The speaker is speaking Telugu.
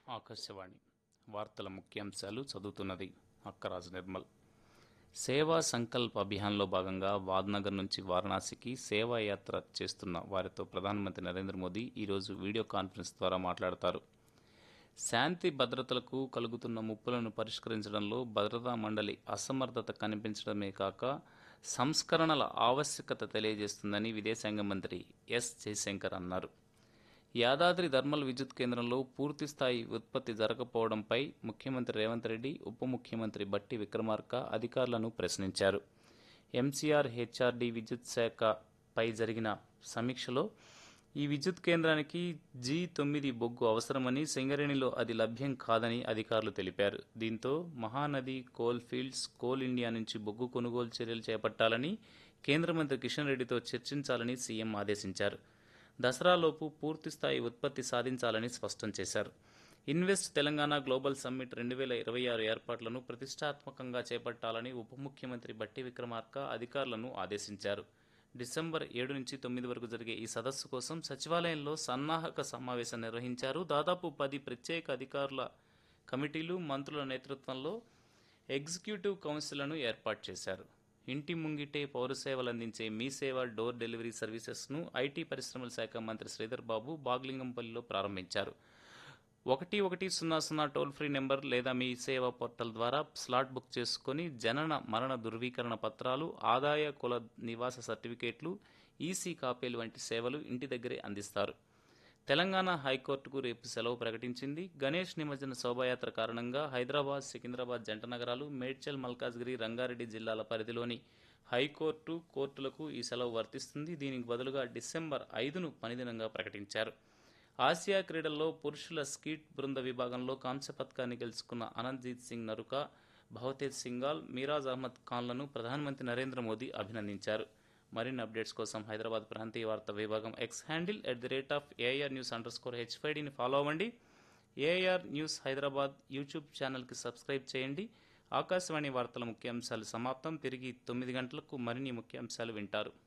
ఆకాశవాణి వార్తల ముఖ్యాంశాలు చదువుతున్నది అక్కరాజు నిర్మల్ సేవా సంకల్ప్ అభియాన్లో భాగంగా వాద్నగర్ నుంచి వారణాసికి సేవా యాత్ర చేస్తున్న వారితో ప్రధానమంత్రి నరేంద్ర మోదీ ఈరోజు వీడియో కాన్ఫరెన్స్ ద్వారా మాట్లాడతారు శాంతి భద్రతలకు కలుగుతున్న ముప్పులను పరిష్కరించడంలో భద్రతా మండలి అసమర్థత కనిపించడమే కాక సంస్కరణల ఆవశ్యకత తెలియజేస్తుందని విదేశాంగ మంత్రి ఎస్ జయశంకర్ అన్నారు యాదాద్రి థర్మల్ విద్యుత్ కేంద్రంలో పూర్తి స్థాయి ఉత్పత్తి జరగకపోవడంపై ముఖ్యమంత్రి రేవంత్ రెడ్డి ఉప ముఖ్యమంత్రి బట్టి విక్రమార్క అధికారులను ప్రశ్నించారు ఎంసీఆర్ హెచ్ఆర్డి విద్యుత్ శాఖపై జరిగిన సమీక్షలో ఈ విద్యుత్ కేంద్రానికి జీ తొమ్మిది బొగ్గు అవసరమని సింగరేణిలో అది లభ్యం కాదని అధికారులు తెలిపారు దీంతో Mahanadi coal fields coal India నుంచి బొగ్గు కొనుగోలు చర్యలు చేపట్టాలని కేంద్ర మంత్రి కిషన్ రెడ్డితో చర్చించాలని సీఎం ఆదేశించారు దసరాలోపు పూర్తిస్థాయి ఉత్పత్తి సాధించాలని స్పష్టం చేశారు ఇన్వెస్ట్ తెలంగాణ గ్లోబల్ సమ్మిట్ రెండు వేల ఇరవై ఆరు ఏర్పాట్లను ప్రతిష్టాత్మకంగా చేపట్టాలని ఉప ముఖ్యమంత్రి బట్టి విక్రమార్క అధికారులను ఆదేశించారు డిసెంబర్ ఏడు నుంచి తొమ్మిది వరకు జరిగే ఈ సదస్సు కోసం సచివాలయంలో సన్నాహక సమావేశం నిర్వహించారు దాదాపు పది ప్రత్యేక అధికారుల కమిటీలు మంత్రుల నేతృత్వంలో ఎగ్జిక్యూటివ్ కౌన్సిల్ను ఏర్పాటు చేశారు ఇంటి ముంగిటే పౌర సేవలు అందించే మీ సేవ డోర్ డెలివరీ సర్వీసెస్ను ఐటీ పరిశ్రమల శాఖ మంత్రి శ్రీధర్ బాబు బాగ్లింగంపల్లిలో ప్రారంభించారు ఒకటి ఒకటి సున్నా సున్నా టోల్ ఫ్రీ నెంబర్ లేదా మీ సేవా పోర్టల్ ద్వారా స్లాట్ బుక్ చేసుకొని జనన మరణ ధృవీకరణ పత్రాలు ఆదాయ కుల నివాస సర్టిఫికేట్లు ఈసీ కాపీలు వంటి సేవలు ఇంటి దగ్గరే అందిస్తారు తెలంగాణ హైకోర్టుకు రేపు సెలవు ప్రకటించింది గణేష్ నిమజ్జన శోభాయాత్ర కారణంగా హైదరాబాద్ సికింద్రాబాద్ జంట నగరాలు మేడ్చల్ మల్కాజ్గిరి రంగారెడ్డి జిల్లాల పరిధిలోని హైకోర్టు కోర్టులకు ఈ సెలవు వర్తిస్తుంది దీనికి బదులుగా డిసెంబర్ ఐదును పనిదినంగా ప్రకటించారు ఆసియా క్రీడల్లో పురుషుల స్కీట్ బృంద విభాగంలో కాంస్య పథకాన్ని గెలుచుకున్న అనంతజీత్ సింగ్ నరుక భవతేజ్ సింగాల్ మీరాజ్ అహ్మద్ ఖాన్లను ప్రధానమంత్రి నరేంద్ర మోదీ అభినందించారు మరిన్ని అప్డేట్స్ కోసం హైదరాబాద్ ప్రాంతీయ వార్తా విభాగం X handle at the rate of AR news under score హెచ్ఫైడిని ఫాలో అవ్వండి ఏఆర్ న్యూస్ హైదరాబాద్ యూట్యూబ్ ఛానల్కి సబ్స్క్రైబ్ చేయండి ఆకాశవాణి వార్తల ముఖ్యాంశాలు సమాప్తం తిరిగి తొమ్మిది గంటలకు మరిన్ని ముఖ్యాంశాలు వింటారు